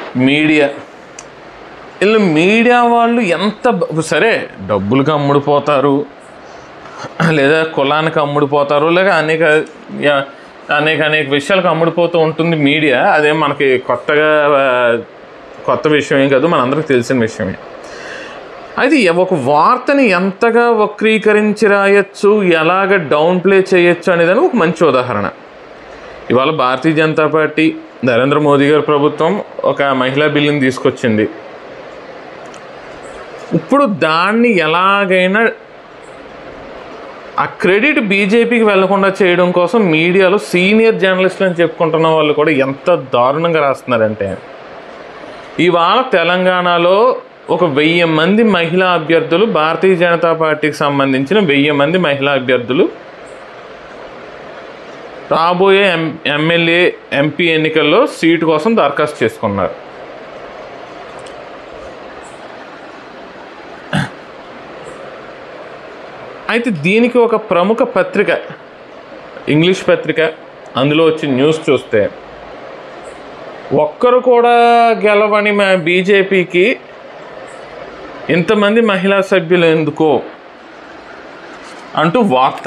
Media వీళ్ళు media వాళ్ళు ఎంత బ- సరే డబ్బులకు అమ్ముడుపోతారు లేదా కులానికి అమ్ముడుపోతారు లేదా అనేక యా- అనేక అనేక విషయాలకు అమ్ముడుపోతూ ఉంటుంది మీడియా అదేం మనకి కొత్తగా ఆ, కొత్త విషయం ఏం కాదు మనందరికీ తెలిసిన విషయమే అయితే ఒక వార్తని ఎంతగా వక్రీకరించి రాయొచ్చు ఎలాగ డౌన్ ప్లే చేయొచ్చు అనేదానికి ఒక మంచి ఉదాహరణ ఇవాళ భారతీయ జనతా పార్టీ నరేంద్ర మోదీ గారి ప్రభుత్వం ఒక మహిళా బిల్లుని తీసుకొచ్చింది ఇప్పుడు దాన్ని ఎలాగైనా ఆ క్రెడిట్ బీజేపీకి వెళ్లకుండా చేయడం కోసం మీడియాలో సీనియర్ జర్నలిస్టులు అని చెప్పుకుంటున్న వాళ్ళు కూడా ఎంత దారుణంగా రాస్తున్నారంటే ఇవాళ తెలంగాణలో ఒక వెయ్యి మంది మహిళా అభ్యర్థులు భారతీయ జనతా పార్టీకి సంబంధించిన వెయ్యి మంది మహిళా అభ్యర్థులు రాబోయే ఎం ఎమ్మెల్యే ఎంపీ ఎన్నికల్లో సీటు కోసం దరఖాస్తు చేసుకున్నారు అయితే దీనికి ఒక ప్రముఖ పత్రిక ఇంగ్లీష్ పత్రిక అందులో వచ్చి న్యూస్ చూస్తే ఒక్కరు కూడా గెలవని మా బీజేపీకి ఇంతమంది మహిళా సభ్యులు ఎందుకో అంటూ వార్త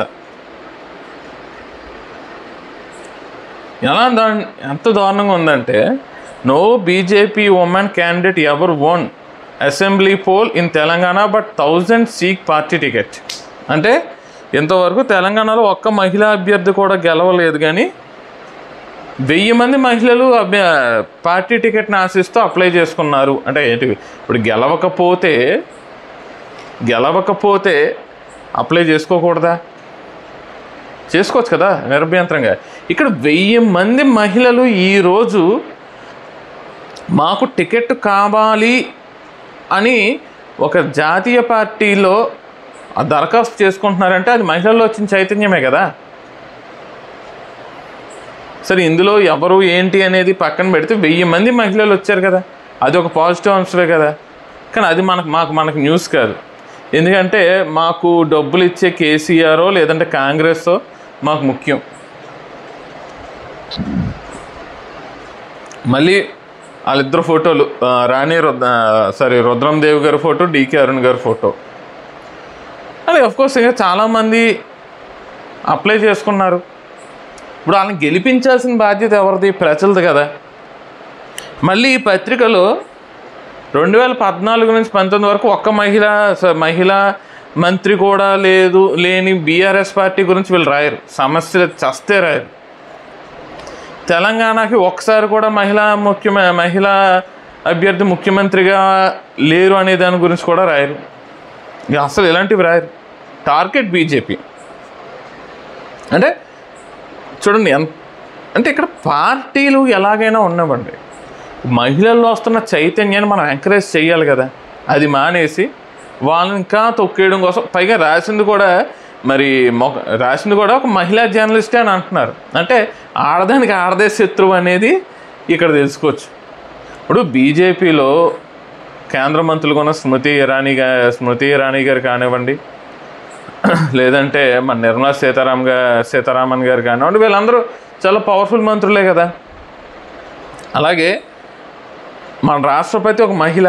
ఎలా దా ఎంత దారుణంగా ఉందంటే no BJP women candidate ever one assembly poll in Telangana but thousand seek party ticket అంటే ఇంతవరకు తెలంగాణలో ఒక్క మహిళా అభ్యర్థి కూడా గెలవలేదు కానీ వెయ్యి మంది మహిళలు అభ్య పార్టీ టికెట్ని ఆశిస్తూ అప్లై చేసుకున్నారు అంటే ఏంటి ఇప్పుడు గెలవకపోతే గెలవకపోతే అప్లై చేసుకోకూడదా చేసుకోవచ్చు కదా నిరభ్యంతరంగా ఇక్కడ వెయ్యి మంది మహిళలు ఈరోజు మాకు టికెట్ కావాలి అని ఒక జాతీయ పార్టీలో ఆ దరఖాస్తు చేసుకుంటున్నారంటే అది మహిళల్లో వచ్చిన చైతన్యమే కదా సరే ఇందులో ఎవరు ఏంటి అనేది పక్కన పెడితే వెయ్యి మంది మహిళలు వచ్చారు కదా అది ఒక పాజిటివ్ అంశమే కదా కానీ అది మనకు మాకు మనకు న్యూస్ కాదు ఎందుకంటే మాకు డబ్బులు ఇచ్చే కేసీఆరో లేదంటే కాంగ్రెస్ మాకు ముఖ్యం మళ్ళీ వాళ్ళిద్దరు ఫోటోలు ఆ, రాణి రుద్ర సారీ రుద్రం దేవ్ గారి ఫోటో డీకే అరుణ్ గారి ఫోటో అది కోర్స్ ఇంకా చాలామంది అప్లై చేసుకున్నారు ఇప్పుడు వాళ్ళని గెలిపించాల్సిన బాధ్యత ఎవరిది ప్రజలది కదా మళ్ళీ ఈ పత్రికలో రెండు వేల పద్నాలుగు నుంచి పంతొమ్మిది వరకు ఒక్క మహిళ స- మహిళా మంత్రి కూడా లేదు లేని బీఆర్ఎస్ పార్టీ గురించి వీళ్ళు రాయరు సమస్యలు చస్తే రాయరు తెలంగాణకి ఒక్కసారి కూడా మహిళా ముఖ్య మహిళా అభ్యర్థి ముఖ్యమంత్రిగా లేరు అనే దాని గురించి కూడా రాయరు ఇక అసలు ఇలాంటివి రాయరు టార్గెట్ బీజేపీ అంటే చూడండి ఎంత అంటే ఇక్కడ పార్టీలు ఎలాగైనా ఉన్నవ్వండి మహిళల్లో వస్తున్న చైతన్యాన్ని మనం ఎంకరేజ్ చేయాలి కదా అది మానేసి వాళ్ళని ఇంకా తొక్కేయడం కోసం పైగా రాసింది కూడా మరి మొక రాసింది కూడా ఒక మహిళా జర్నలిస్టే అని అంటున్నారు అంటే ఆడదానికి ఆడదే శత్రువు అనేది ఇక్కడ తెలుసుకోవచ్చు ఇప్పుడు బీజేపీలో కేంద్ర మంత్రులు ఉన్న స్మృతి ఇరానీ గా స్మృతి ఇరానీ గారు కానివ్వండి లేదంటే మన నిర్మలా సీతారాం గా సీతారామన్ గారు కానివ్వండి వీళ్ళందరూ చాలా పవర్ఫుల్ మంత్రులే కదా అలాగే మన రాష్ట్రపతి ఒక మహిళ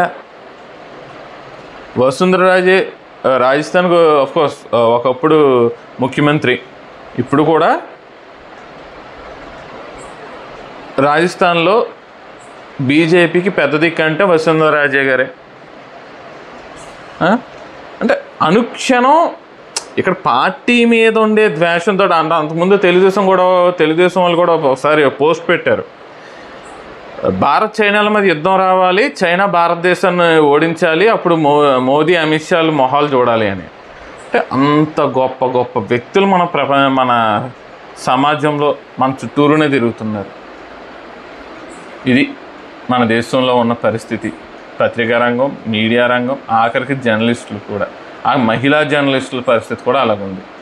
వసుంధర రాజే ఆ, రాజస్థాన్కు కోర్స్ ఒకప్పుడు ముఖ్యమంత్రి ఇప్పుడు కూడా రాజస్థాన్లో బీజేపీకి పెద్ద దిక్కు అంటే వసుంధర రాజే గారే ఆ? అంటే అనుక్షణం ఇక్కడ పార్టీ మీద ఉండే ద్వేషంతో అంత అంతకుముందు తెలుగుదేశం కూడా తెలుగుదేశం వాళ్ళు కూడా ఒకసారి పోస్ట్ పెట్టారు భారత్ చైనాల మీద యుద్ధం రావాలి చైనా భారతదేశాన్ని ఓడించాలి అప్పుడు మో మోదీ అమిత్ షాలు మొహాలు చూడాలి అని అంటే అంత గొప్ప గొప్ప వ్యక్తులు మన ప్రప మన సమాజంలో మన చుట్టూరునే తిరుగుతున్నారు ఇది మన దేశంలో ఉన్న పరిస్థితి పత్రికా రంగం మీడియా రంగం ఆఖరికి జర్నలిస్టులు కూడా ఆ మహిళా జర్నలిస్టుల పరిస్థితి కూడా అలాగుంది